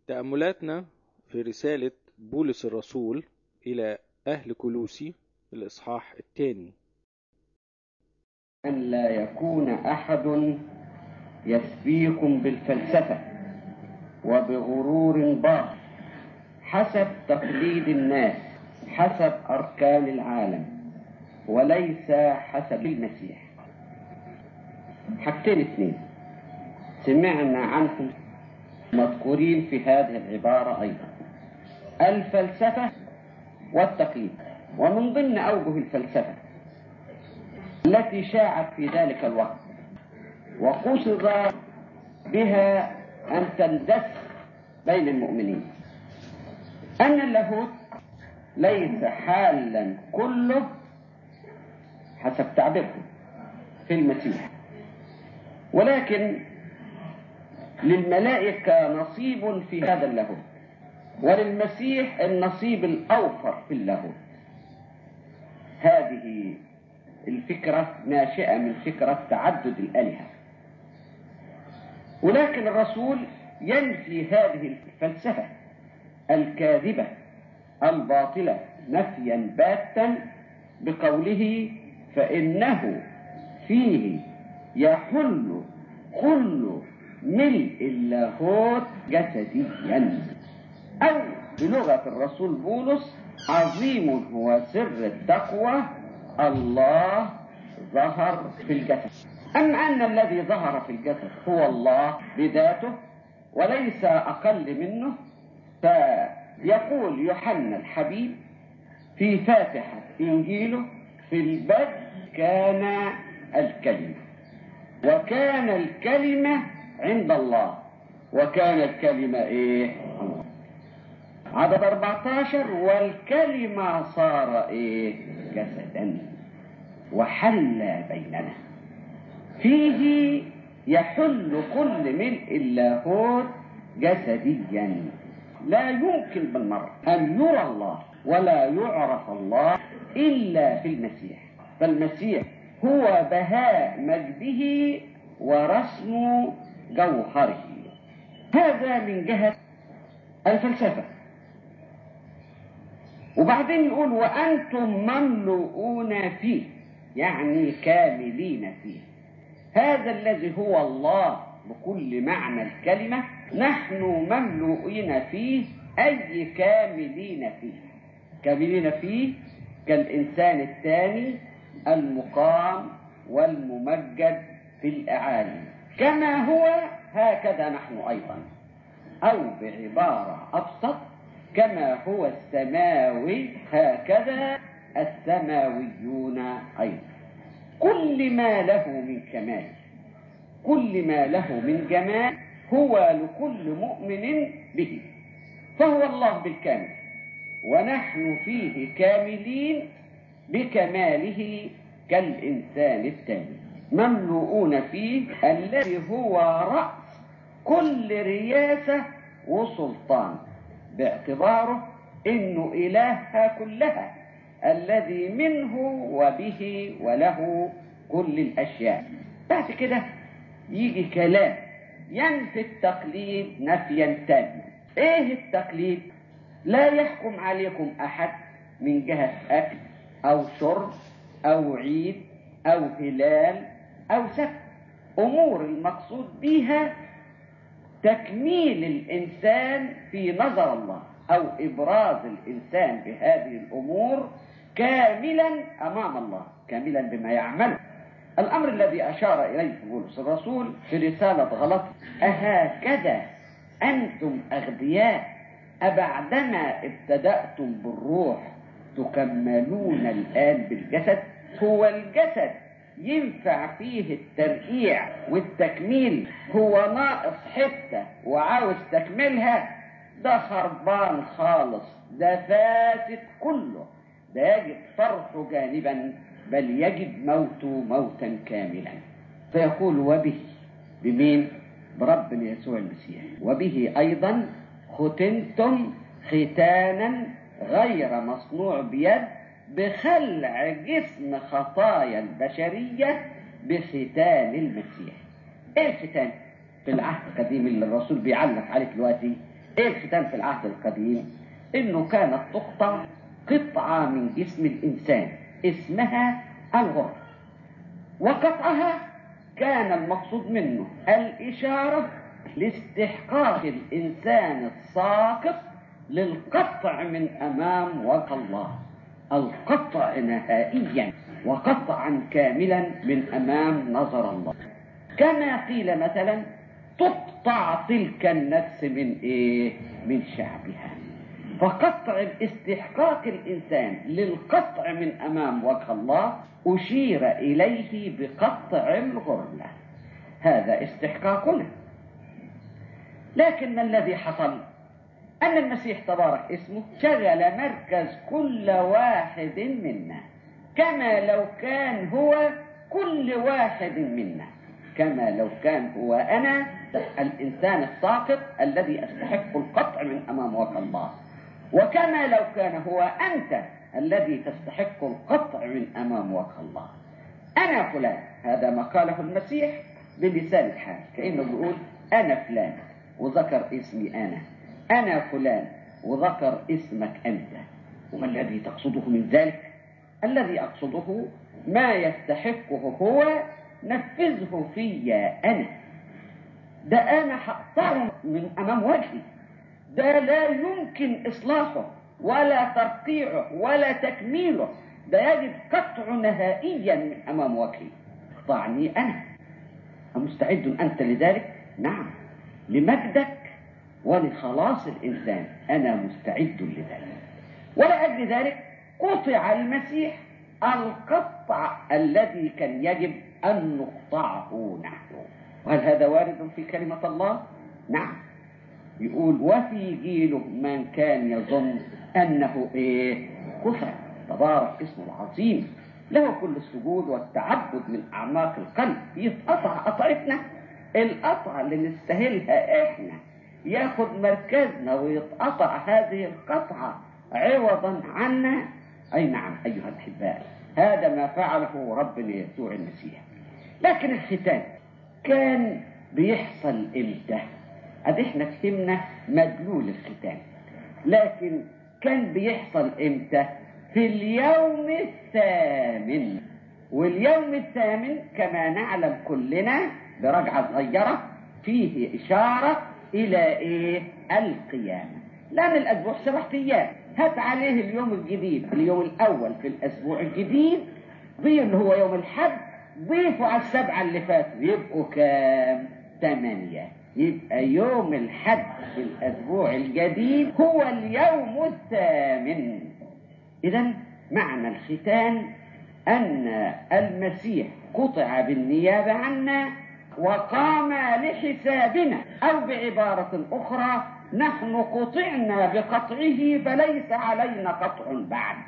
تأملاتنا في رسالة بولس الرسول إلى أهل كلوسي الإصحاح الثاني أن لا يكون أحد يسبيكم بالفلسفة وبغرور باطل حسب تقليد الناس حسب أركان العالم وليس حسب المسيح حاجتين اثنين سمعنا عنهم مذكورين في هذه العبارة أيضا الفلسفة والتقليد ومن ضمن أوجه الفلسفة التي شاعت في ذلك الوقت وقصد بها أن تندس بين المؤمنين أن اللاهوت ليس حالا كله حسب تعبيرهم في المسيح ولكن للملائكة نصيب في هذا اللاهوت وللمسيح النصيب الأوفر في اللاهوت هذه الفكرة ناشئة من فكرة تعدد الآلهة ولكن الرسول ينفي هذه الفلسفة الكاذبة الباطلة نفيا باتا بقوله فإنه فيه يحل كل ملء اللاهوت جسديا أو بلغة الرسول بولس عظيم هو سر التقوى الله ظهر في الجسد أما أن الذي ظهر في الجسد هو الله بذاته وليس أقل منه فيقول يوحنا الحبيب في فاتحة إنجيله في البدء كان الكلمة وكان الكلمة عند الله وكان الكلمة إيه الله عدد 14 والكلمة صار إيه جسدا وحل بيننا فيه يحل كل ملء اللاهوت جسديا لا يمكن بالمرة أن يرى الله ولا يعرف الله إلا في المسيح فالمسيح هو بهاء مجده ورسم جوهره هذا من جهة الفلسفة وبعدين يقول وأنتم مملؤون فيه يعني كاملين فيه هذا الذي هو الله بكل معنى الكلمة نحن مملوئين فيه أي كاملين فيه كاملين فيه كالإنسان الثاني المقام والممجد في الأعالي كما هو هكذا نحن أيضا أو بعبارة أبسط كما هو السماوي هكذا السماويون أيضا كل ما له من كمال كل ما له من جمال هو لكل مؤمن به فهو الله بالكامل ونحن فيه كاملين بكماله كالإنسان التاني مملوءون فيه الذي هو رأس كل رياسة وسلطان باعتباره انه الهها كلها الذي منه وبه وله كل الاشياء بعد كده يجي كلام ينفي التقليد نفيا تاما ايه التقليد لا يحكم عليكم احد من جهة اكل او شرب او عيد او هلال او سبت امور المقصود بها تكميل الإنسان في نظر الله أو إبراز الإنسان بهذه الأمور كاملا أمام الله كاملا بما يعمله الأمر الذي أشار إليه بولس الرسول في رسالة غلط أهكذا أنتم أغبياء أبعدما ابتدأتم بالروح تكملون الآن بالجسد هو الجسد ينفع فيه الترقيع والتكميل هو ناقص حتة وعاوز تكملها ده خربان خالص ده فاسد كله ده يجب طرحه جانبا بل يجب موته موتا كاملا فيقول وبه بمين بربنا يسوع المسيح وبه أيضا ختنتم ختانا غير مصنوع بيد بخلع جسم خطايا البشرية بختان المسيح ايه الختان في العهد القديم اللي الرسول بيعلق عليه دلوقتي ايه الختان في العهد القديم انه كانت تقطع قطعة من جسم الانسان اسمها الغرة وقطعها كان المقصود منه الاشارة لاستحقاق الانسان الساقط للقطع من امام وجه الله القطع نهائيا وقطعا كاملا من امام نظر الله كما قيل مثلا تقطع تلك النفس من ايه من شعبها فقطع استحقاق الانسان للقطع من امام وجه الله اشير اليه بقطع الغرله هذا استحقاقنا لكن ما الذي حصل ان المسيح تبارك اسمه شغل مركز كل واحد منا كما لو كان هو كل واحد منا كما لو كان هو أنا الإنسان الساقط الذي أستحق القطع من أمام وجه الله وكما لو كان هو أنت الذي تستحق القطع من أمام وجه الله أنا فلان هذا ما قاله المسيح بلسان الحال كأنه بيقول أنا فلان وذكر اسمي أنا أنا فلان وذكر اسمك أنت وما الذي تقصده من ذلك الذي أقصده ما يستحقه هو نفذه فيا أنا ده أنا هقطعه من أمام وجهي ده لا يمكن إصلاحه ولا ترقيعه ولا تكميله ده يجب قطعه نهائيا من أمام وجهي اقطعني أنا أمستعد أنت لذلك؟ نعم لمجدك ولخلاص الإنسان أنا مستعد لذلك ولأجل ذلك قطع المسيح القطع الذي كان يجب أن نقطعه نحن وهل هذا وارد في كلمة الله؟ نعم يقول وفي جيله من كان يظن أنه إيه؟ كفر تبارك اسمه العظيم له كل السجود والتعبد من أعماق القلب يتقطع قطعتنا القطعة اللي نستاهلها إحنا ياخد مركزنا ويتقطع هذه القطعة عوضا عنا أي نعم أيها الأحباء هذا ما فعله ربنا يسوع المسيح لكن الختان كان بيحصل امتى ادي احنا فهمنا مدلول الختان لكن كان بيحصل امتى في اليوم الثامن واليوم الثامن كما نعلم كلنا برجعة صغيرة فيه إشارة إلى إيه؟ القيامة لأن الأسبوع سبعة أيام هات عليه اليوم الجديد اليوم الأول في الأسبوع الجديد ضيف اللي هو يوم الحد ضيفوا على السبعة اللي فاتوا يبقوا كام؟ ثمانية يبقى يوم الحد في الأسبوع الجديد هو اليوم الثامن إذا معنى الختان أن المسيح قطع بالنيابة عنا وقام لحسابنا أو بعبارة أخرى نحن قطعنا بقطعه فليس علينا قطع بعد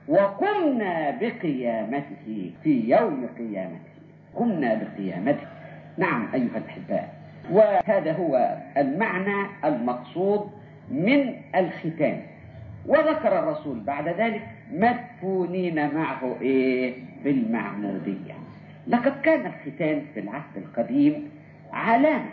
وقمنا بقيامته في يوم قيامته قمنا بقيامته نعم أيها الأحباء وهذا هو المعنى المقصود من الختان وذكر الرسول بعد ذلك مدفونين معه ايه بالمعمودية لقد كان الختان في العهد القديم علامة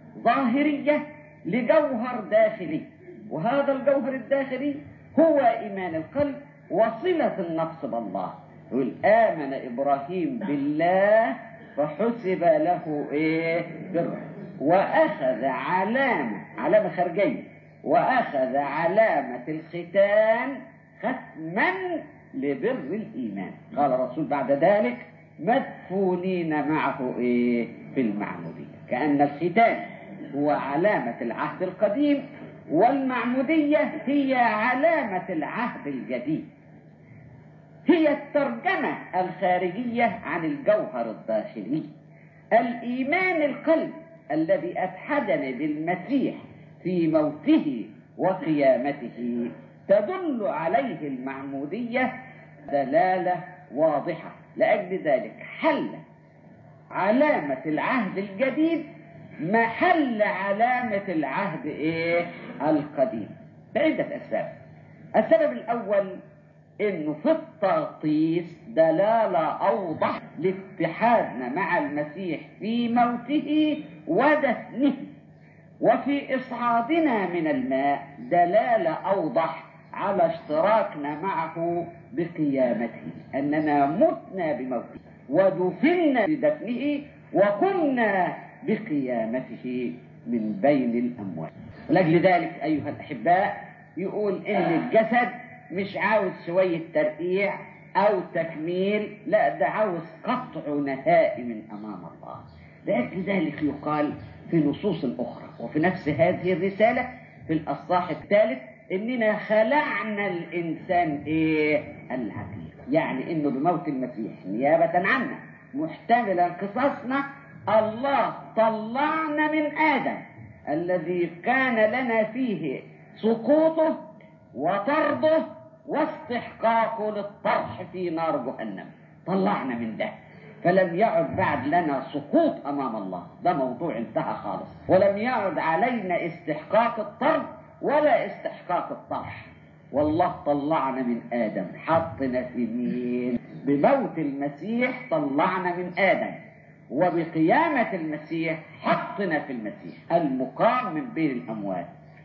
ظاهرية لجوهر داخلي وهذا الجوهر الداخلي هو إيمان القلب وصلة النفس بالله يقول آمن إبراهيم بالله فحسب له إيه بر وأخذ علامة علامة خارجية وأخذ علامة الختان ختما لبر الإيمان قال الرسول بعد ذلك مدفونين معه إيه في المعمودية كأن الختان هو علامة العهد القديم والمعمودية هي علامة العهد الجديد هي الترجمة الخارجية عن الجوهر الداخلي الإيمان القلب الذي أتحدني بالمسيح في موته وقيامته تدل عليه المعمودية دلالة واضحة لأجل ذلك حل علامة العهد الجديد محل علامة العهد إيه؟ القديم بعدة أسباب السبب الأول إنه في التغطيس دلالة أوضح لاتحادنا مع المسيح في موته ودفنه وفي إصعادنا من الماء دلالة أوضح على اشتراكنا معه بقيامته أننا متنا بموته ودفنا بدفنه وقمنا بقيامته من بين الأموات ولأجل ذلك أيها الأحباء يقول إن الجسد مش عاوز شوية ترقيع أو تكميل لا ده عاوز قطع نهائي من أمام الله لأجل ذلك يقال في نصوص أخرى وفي نفس هذه الرسالة في الأصحاح الثالث إننا خلعنا الإنسان إيه العتيق يعني إنه بموت المسيح نيابة عنا محتملا قصصنا الله طلعنا من آدم الذي كان لنا فيه سقوطه وطرده واستحقاقه للطرح في نار جهنم طلعنا من ده فلم يعد بعد لنا سقوط امام الله ده موضوع انتهى خالص ولم يعد علينا استحقاق الطرد ولا استحقاق الطرح والله طلعنا من ادم حطنا في مين بموت المسيح طلعنا من ادم وبقيامة المسيح حطنا في المسيح المقام من بين الأموات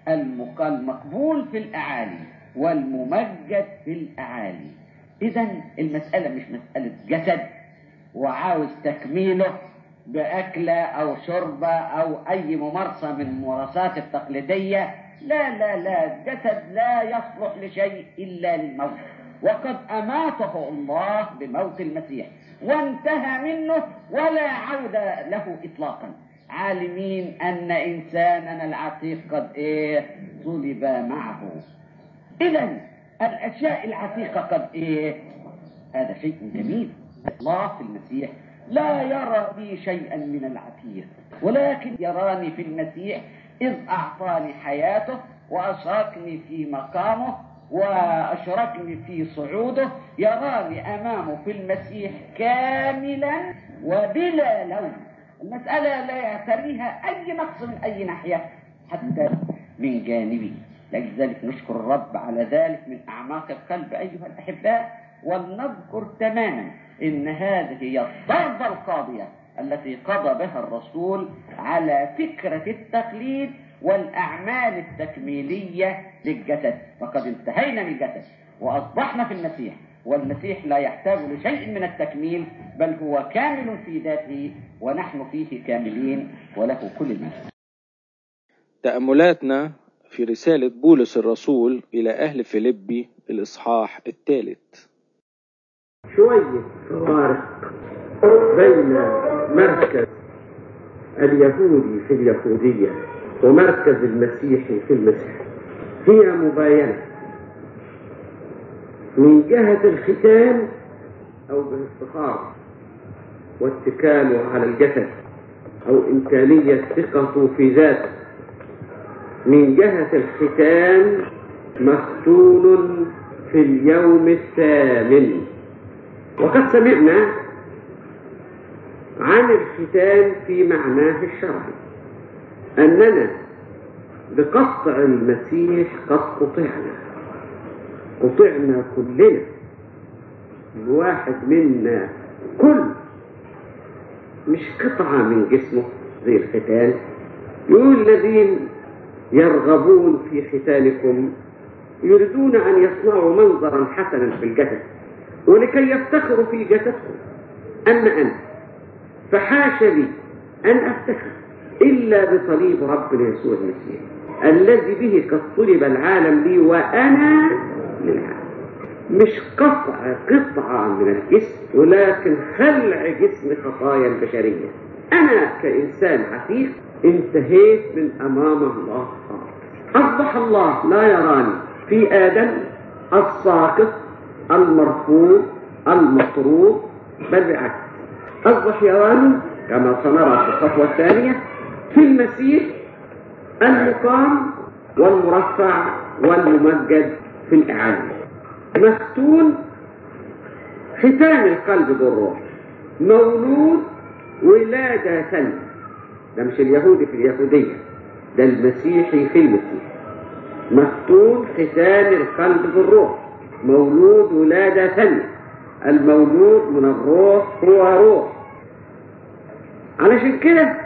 المقبول في الأعالي والممجد في الأعالي إذا المسألة مش مسألة جسد وعاوز تكميله بأكلة أو شربة أو أي ممارسة من الممارسات التقليدية لا لا لا الجسد لا يصلح لشيء إلا للموت وقد أماته الله بموت المسيح وانتهى منه ولا عودة له إطلاقا عالمين أن إنساننا العتيق قد إيه صلب معه إذا الأشياء العتيقة قد إيه هذا شيء جميل الله في المسيح لا يرى بي شيئا من العتيق ولكن يراني في المسيح إذ أعطاني حياته وأشركني في مقامه وأشركني في صعوده يراني أمامه في المسيح كاملا وبلا لوم المسألة لا يعتريها أي نقص من أي ناحية حتى من جانبي لذلك نشكر الرب على ذلك من أعماق القلب أيها الأحباء ولنذكر تماما إن هذه هي الضربة القاضية التي قضى بها الرسول على فكرة التقليد والأعمال التكميلية للجسد فقد انتهينا من الجسد وأصبحنا في المسيح والمسيح لا يحتاج لشيء من التكميل بل هو كامل في ذاته ونحن فيه كاملين وله كل المجد تأملاتنا في رسالة بولس الرسول إلى أهل فيلبي الإصحاح الثالث شوية فوارق بين مركز اليهودي في اليهودية ومركز المسيحي في المسيح هي مباينة من جهة الختان أو بالافتخار واتكاله على الجسد أو إمكانية ثقته في ذاته من جهة الختان مختون في اليوم الثامن وقد سمعنا عن الختان في معناه الشرعي أننا بقطع المسيح قد قطعنا قطعنا كلنا الواحد منا كل مش قطعة من جسمه زي الختان يقول الذين يرغبون في ختانكم يريدون أن يصنعوا منظرا حسنا في الجسد ولكي يفتخروا في جسدكم أما أنا فحاش لي أن أفتخر إلا بصليب ربنا يسوع المسيح الذي به قد صلب العالم لي وأنا للعالم مش قطع قطعة من الجسم ولكن خلع جسم خطايا البشرية أنا كإنسان عتيق انتهيت من أمام الله خالص أصبح الله لا يراني في آدم الساقط المرفوض المطرود بل بالعكس أصبح يراني كما سنرى في الخطوة الثانية في المسيح المقام والمرفع والممجد في الإعانة مختون ختان القلب بالروح مولود ولادة ثانية ده مش اليهودي في اليهودية ده المسيحي في المسيح مختون ختان القلب بالروح مولود ولادة ثانية المولود من الروح هو روح علشان كده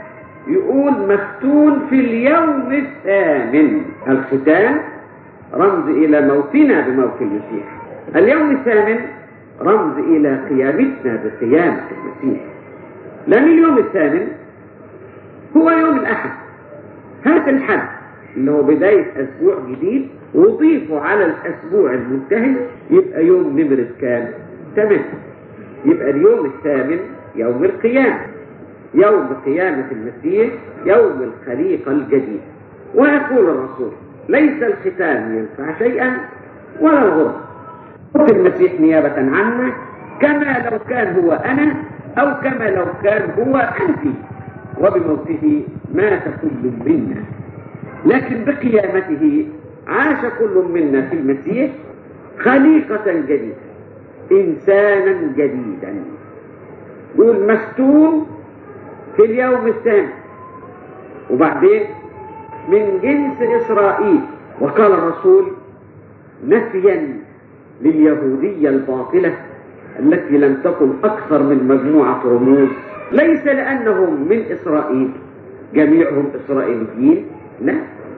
يقول مختون في اليوم الثامن الختان رمز إلى موتنا بموت المسيح اليوم الثامن رمز إلى قيامتنا بقيامة المسيح لأن اليوم الثامن هو يوم الأحد هذا الحد اللي هو بداية أسبوع جديد وضيفه على الأسبوع المنتهي يبقى يوم نمرة كام؟ تمام يبقى اليوم الثامن يوم القيامة يوم قيامة المسيح يوم الخليقة الجديد ويقول الرسول ليس الختان ينفع شيئا ولا الغرب موت المسيح نيابة عنا كما لو كان هو أنا أو كما لو كان هو أنت وبموته مات كل منا لكن بقيامته عاش كل منا في المسيح خليقة جديدة إنسانا جديدا يقول مختوم في اليوم الثاني وبعدين من جنس إسرائيل وقال الرسول نفيا لليهودية الباطلة التي لم تكن أكثر من مجموعة رموز ليس لأنهم من إسرائيل جميعهم إسرائيليين لا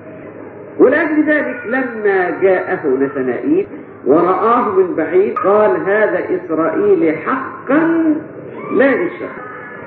ولأجل ذلك لما جاءه نثنائيل ورآه من بعيد قال هذا إسرائيلي حقا لا إشراك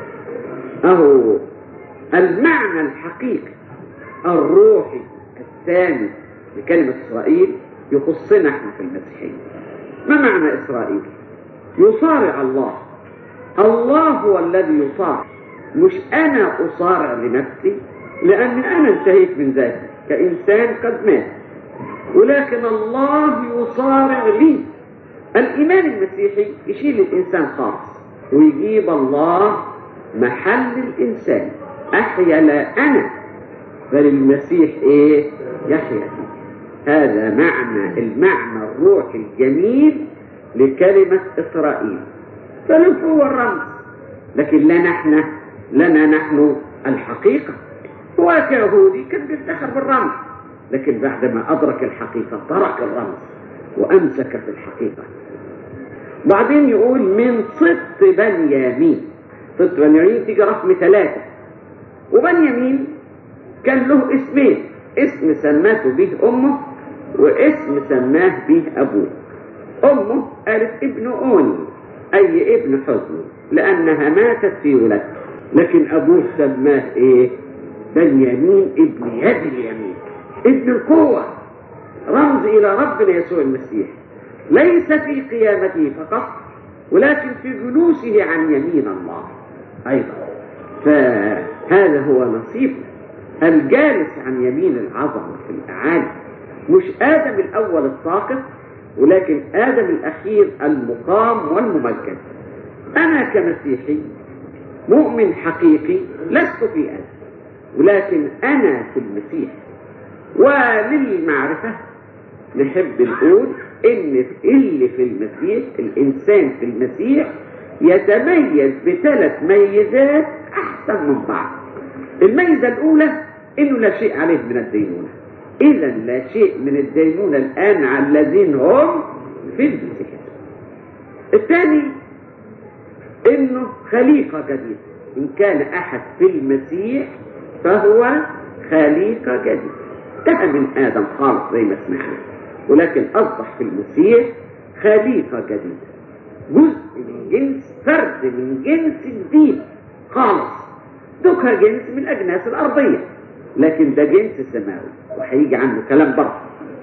أهو المعنى الحقيقي الروحي الثاني لكلمة إسرائيل يخصنا احنا في المسيحية ما معنى إسرائيل يصارع الله الله هو الذي يصارع مش أنا أصارع لنفسي لأن أنا انتهيت من ذاتي كإنسان قد مات ولكن الله يصارع لي الإيمان المسيحي يشيل الإنسان خالص ويجيب الله محل الإنسان أحيا لا أنا بل المسيح إيه يحيا هذا معنى المعنى الروحي الجميل لكلمة إسرائيل فلف هو الرمز لكن لا نحن لنا نحن الحقيقة هو كيهودي كان بيفتخر بالرمز لكن بعدما أدرك الحقيقة ترك الرمز وأمسك في الحقيقة بعدين يقول من صدق بنيامين صدق بنيامين تيجي رقم ثلاثة وبنيامين كان له اسمين اسم سماته به أمه واسم سماه به أبوه أمه قالت ابن أوني أي ابن حزن لأنها ماتت في ولادته لكن أبوه سماه إيه بنيامين ابن يد اليمين ابن القوة رمز إلى ربنا يسوع المسيح ليس في قيامته فقط ولكن في جلوسه عن يمين الله أيضا فهذا هو نصيبه الجالس عن يمين العظمة في الأعالي مش آدم الأول الساقط ولكن آدم الأخير المقام والممجد أنا كمسيحي مؤمن حقيقي لست في آدم ولكن أنا في المسيح وللمعرفة نحب نقول إن اللي في المسيح الإنسان في المسيح يتميز بثلاث ميزات أحسن من بعض الميزة الأولى إنه لا شيء عليه من الدينونة إذا لا شيء من الدينونة الآن على الذين هم في المسيح الثاني إنه خليقة جديدة إن كان أحد في المسيح فهو خليقة جديدة انتهى من آدم خالص زي ما سمعنا ولكن أصبح في المسيح خليقة جديدة جزء من جنس فرد من جنس جديد خالص دوكها جنس من الأجناس الأرضية لكن ده جنس سماوي وهيجي عنه كلام برضه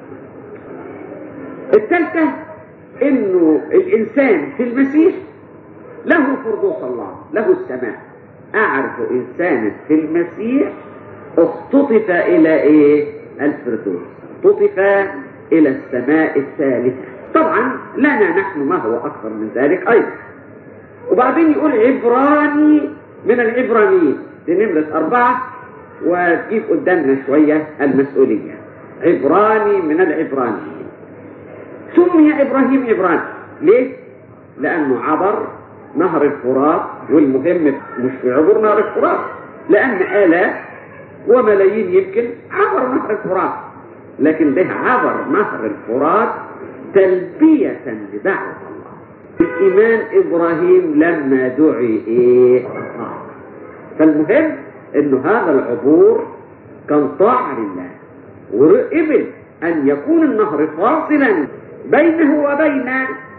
الثالثة انه الانسان في المسيح له فردوس الله له السماء اعرف انسانا في المسيح اختطف الى ايه الفردوس اختطف الى السماء الثالثة طبعا لنا نحن ما هو اكثر من ذلك ايضا وبعدين يقول عبراني من العبرانيين دي نمرة أربعة وتجيب قدامنا شوية المسؤولية عبراني من العبرانيين سمي إبراهيم عبراني ليه؟ لأنه عبر نهر الفرات والمهم مش في عبور نهر الفرات لأن آلاف وملايين يمكن عبر نهر الفرات لكن ده عبر نهر الفرات تلبية لدعوة الله الإيمان إبراهيم لما دعي إيه؟ فالمهم انه هذا العبور كان طاعة لله وقبل ان يكون النهر فاصلا بينه وبين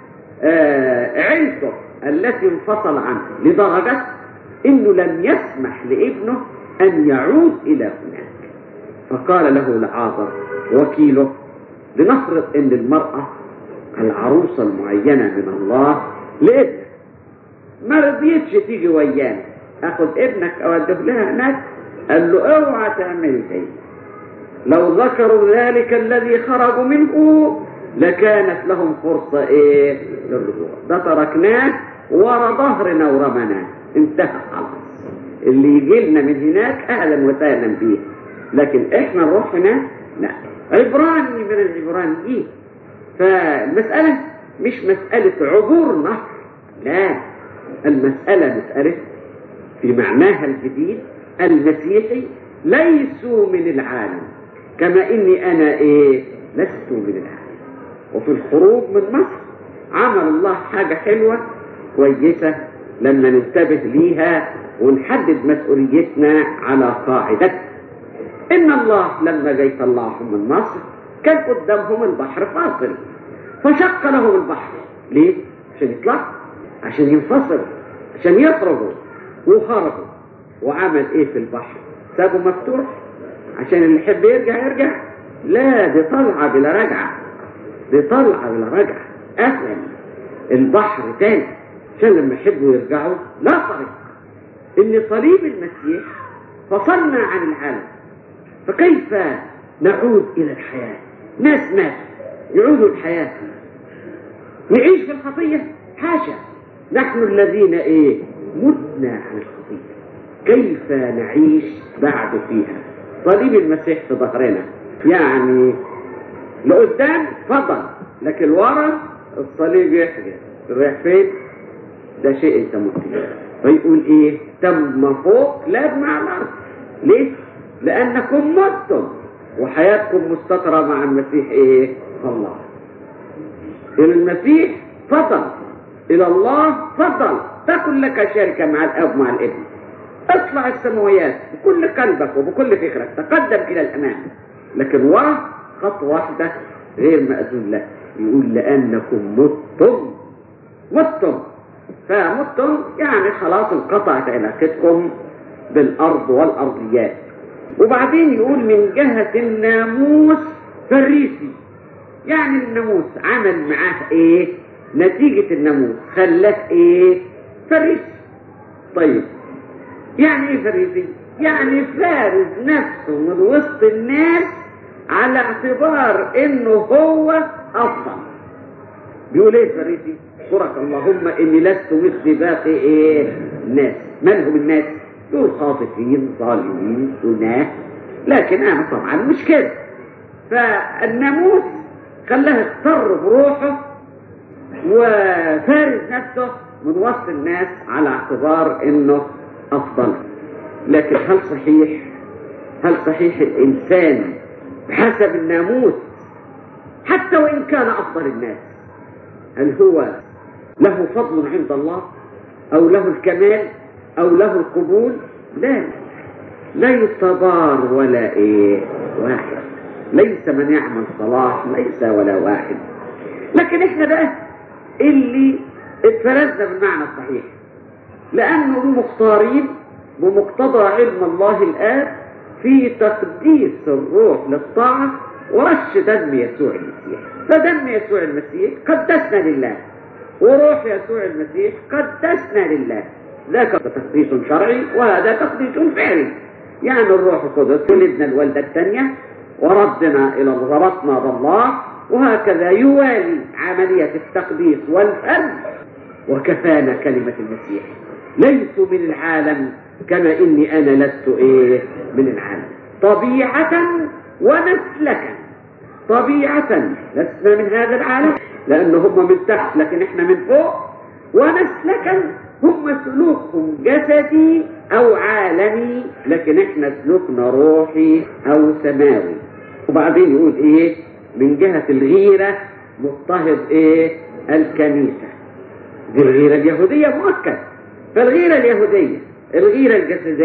آه عيلته التي انفصل عنه لدرجة انه لم يسمح لابنه ان يعود الى هناك فقال له لعازر وكيله لنفرض ان المرأة العروسة المعينة من الله لابنك ما رضيتش تيجي ويانا اخد ابنك اوديه لها هناك قال له اوعى تعمل كده لو ذكروا ذلك الذي خرجوا منه لكانت لهم فرصة ايه للرجوع ده تركناه ورا ظهرنا ورمناه انتهى خلاص اللي يجي لنا من هناك اهلا وسهلا بيه لكن احنا نروح هناك لا عبراني من العبرانيين فالمسألة مش مسألة عبور نهر لا المسألة مسألة في معناها الجديد المسيحي ليسوا من العالم كما اني انا ايه لست من العالم وفي الخروج من مصر عمل الله حاجة حلوة كويسة لما ننتبه ليها ونحدد مسؤوليتنا على قاعدة ان الله لما جاي يطلعهم من مصر كان قدامهم البحر فاصل فشق لهم البحر ليه؟ عشان يطلعوا عشان ينفصلوا عشان يخرجوا وخرجوا وعمل ايه في البحر سابه مفتوح عشان اللي يحب يرجع يرجع لا دي طلعة بلا رجعة دي طلعة بلا رجعة اهلا البحر تاني عشان لما يحبوا يرجعوا لا طريق ان صليب المسيح فصلنا عن العالم فكيف نعود الى الحياة ناس ناس يعودوا الحياة نعيش في الخطية حاشا نحن الذين ايه متنا عن الخطية كيف نعيش بعد فيها صليب المسيح في ظهرنا يعني لقدام فضل لكن ورا الصليب يحجز رايح فين ده شيء انت مت فيقول ايه تم فوق لا مع الارض ليه لانكم متم وحياتكم مستترة مع المسيح ايه الله الى المسيح فضل الى الله فضل تكن لك شركة مع الاب مع الابن اطلع السماويات بكل قلبك وبكل فكرك تقدم الى الامام لكن ورا خطوة واحدة غير مأذون له يقول لأنكم متم متم فمتم يعني خلاص انقطعت علاقتكم بالأرض والأرضيات وبعدين يقول من جهة الناموس فريسي يعني الناموس عمل معاه ايه نتيجة الناموس خلاه ايه فريسي طيب يعني ايه فريسي يعني فارز نفسه من وسط الناس على اعتبار انه هو افضل بيقول ايه فريسي اشكرك اللهم اني لست مثل باقي ايه الناس من هم الناس دول خاطفين ظالمين سناه لكن انا طبعا مش كده فالناموس خلاه اغتر بروحه وفارز نفسه من وسط الناس على اعتبار انه افضل لكن هل صحيح هل صحيح الانسان بحسب الناموس حتى وان كان افضل الناس هل هو له فضل عند الله او له الكمال او له القبول لا لا يتضار ولا ايه واحد ليس من يعمل صلاح ليس ولا واحد لكن احنا بقى اللي اتفرزنا بالمعنى الصحيح لانه مختارين بمقتضى علم الله الآب في تقديس الروح للطاعة ورش دم يسوع المسيح فدم يسوع المسيح قدسنا لله وروح يسوع المسيح قدسنا لله ذاك تقديس شرعي وهذا تقديس فعلي يعني الروح القدس ولدنا الولدة الثانية وردنا إلى ربطنا بالله وهكذا يوالي عملية التقديس والفرد وكفانا كلمة المسيح ليسوا من العالم كما إني أنا لست إيه من العالم طبيعة ونسلكا طبيعة لسنا من هذا العالم لأن هم من تحت لكن إحنا من فوق ونسلكا هم سلوكهم جسدي أو عالمي لكن إحنا سلوكنا روحي أو سماوي وبعدين يقول إيه من جهة الغيرة مضطهد إيه الكنيسة دي الغيرة اليهودية مؤكد فالغيرة اليهودية الغيرة الجسدية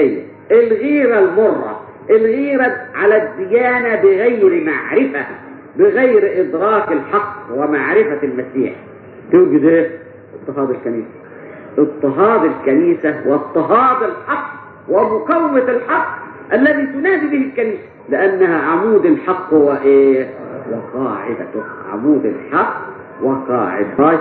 الغيرة المرة الغيرة على الديانة بغير معرفة بغير إدراك الحق ومعرفة المسيح توجد ايه؟ اضطهاد الكنيسة اضطهاد الكنيسة واضطهاد الحق ومقاومة الحق الذي تنادي به الكنيسة لأنها عمود الحق وإيه؟ وقاعدته عمود الحق وقاعدته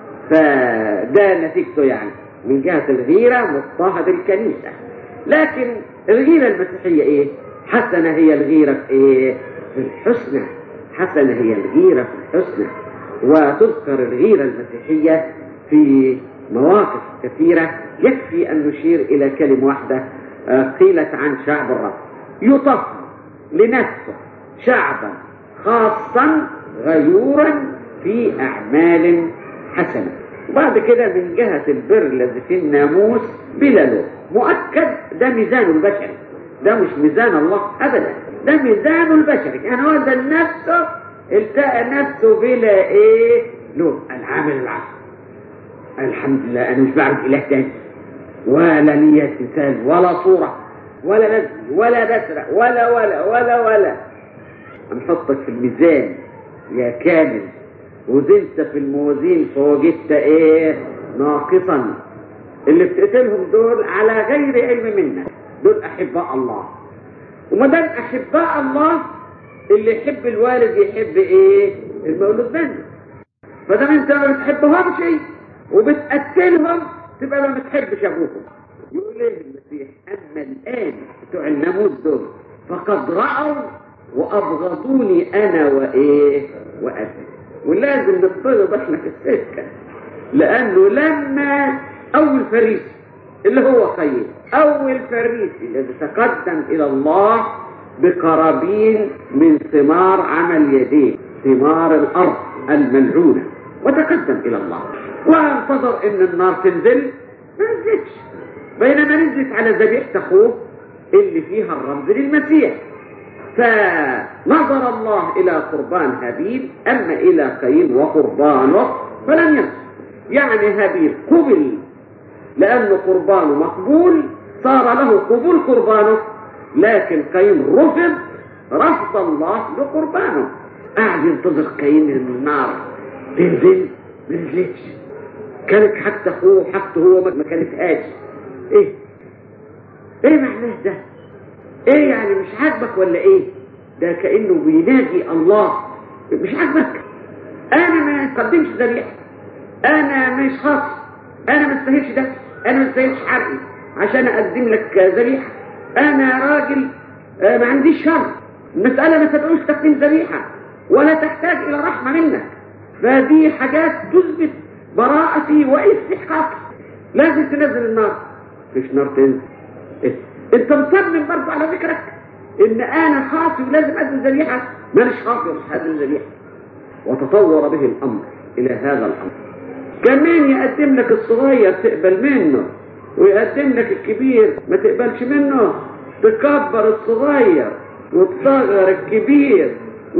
فده نتيجته يعني من جهة الغيرة مضطهد الكنيسة لكن الغيرة المسيحية ايه حسنة هي الغيرة في ايه في الحسنى حسنة هي الغيرة في الحسنى وتذكر الغيرة المسيحية في مواقف كثيرة يكفي أن نشير إلى كلمة واحدة قيلت عن شعب الرب يطهر لنفسه شعبا خاصا غيورا في أعمال حسنة وبعد كده من جهة البر الذي في الناموس بلا لوم مؤكد ده ميزان البشري ده مش ميزان الله أبدا ده ميزان البشري يعني هو ده نفسه التقى نفسه بلا ايه لوم العامل العصر الحمد لله انا مش بعرف اله تاني ولا نية انسان ولا صورة ولا نزل ولا بسرق ولا ولا ولا ولا هنحطك في الميزان يا كامل وزنت في الموازين فوجدت ايه ناقصا اللي بتقتلهم دول على غير علم منك دول احباء الله وما دام احباء الله اللي يحب الوالد يحب ايه المولود منه فدام انت ما بتحبهمش وبتقتلهم تبقى ما بتحبش ابوهم يقول ايه المسيح اما الان بتوع الناموس دول فقد راوا وابغضوني انا وايه وابي ولازم نضطرب احنا في السكه لانه لما اول فريسي اللي هو قيم اول فريسي الذي تقدم الى الله بقرابين من ثمار عمل يديه ثمار الارض الملعونه وتقدم الى الله وانتظر ان النار تنزل ما نزلتش بينما نزلت على ذبيحه اخوه اللي فيها الرمز للمسيح فنظر الله الى قربان هابيل اما الى قايين وقربانه فلم ينظر يعني هابيل قبل لانه قربانه مقبول صار له قبول قربانه لكن قايين رفض رفض الله لقربانه قاعد ينتظر قايين من النار تنزل ما نزلتش كانت حتى اخوه حتى هو ما كانت هاجي ايه ايه معناه ده ايه يعني مش عاجبك ولا ايه ده كانه بينادي الله مش عاجبك انا ما اقدمش ذبيحه انا مش خاص انا ما استاهلش ده انا ما استاهلش حرقي عشان اقدم لك ذبيحه انا راجل آه ما عنديش شر المساله ما تدعوش تقديم ذبيحه ولا تحتاج الى رحمه منك فدي حاجات تثبت براءتي واستحقاقي لازم تنزل النار مش نار تنزل إيه؟ انت مصمم برضه على فكرك ان انا خاطي ولازم اقدم ذبيحه مانيش خاطي ومش هقدم ذبيحه وتطور به الامر الى هذا الامر كمان يقدم لك الصغير تقبل منه ويقدم لك الكبير ما تقبلش منه تكبر الصغير وتصغر الكبير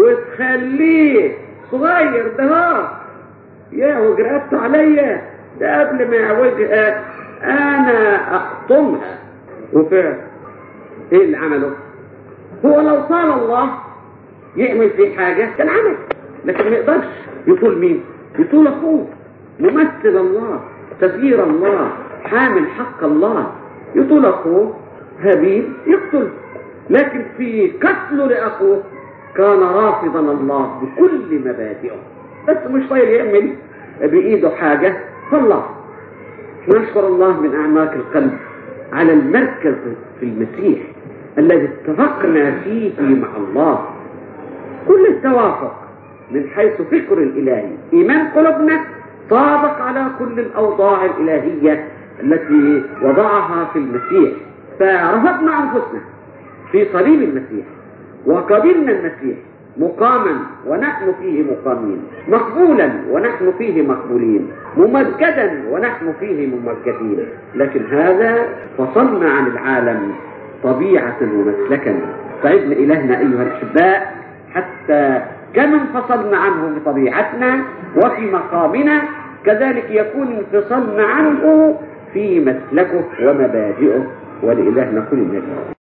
وتخليه صغير ده ها يا وجرأت عليا ده قبل ما يعوجها انا احطمها وفعلا ايه اللي عمله هو لو طال الله يعمل فيه حاجة كان عمل لكن ما يقدرش يطول مين يطول اخوه ممثل الله سفير الله حامل حق الله يطول اخوه هابيل يقتل لكن في قتله لاخوه كان رافضا الله بكل مبادئه بس مش طاير يعمل بايده حاجه فالله نشكر الله من اعماق القلب على المركز في المسيح الذي اتفقنا فيه مع الله كل التوافق من حيث فكر الالهي ايمان قلوبنا طابق على كل الاوضاع الالهيه التي وضعها في المسيح فرفضنا انفسنا في صليب المسيح وقبلنا المسيح مقاما ونحن فيه مقامين مقبولا ونحن فيه مقبولين ممجدا ونحن فيه ممجدين لكن هذا فصلنا عن العالم طبيعة ومسلكا سعدنا إلهنا أيها الأحباء حتى كما انفصلنا عنه بطبيعتنا وفي مقامنا كذلك يكون انفصلنا عنه في مسلكه ومبادئه ولإلهنا كل المجد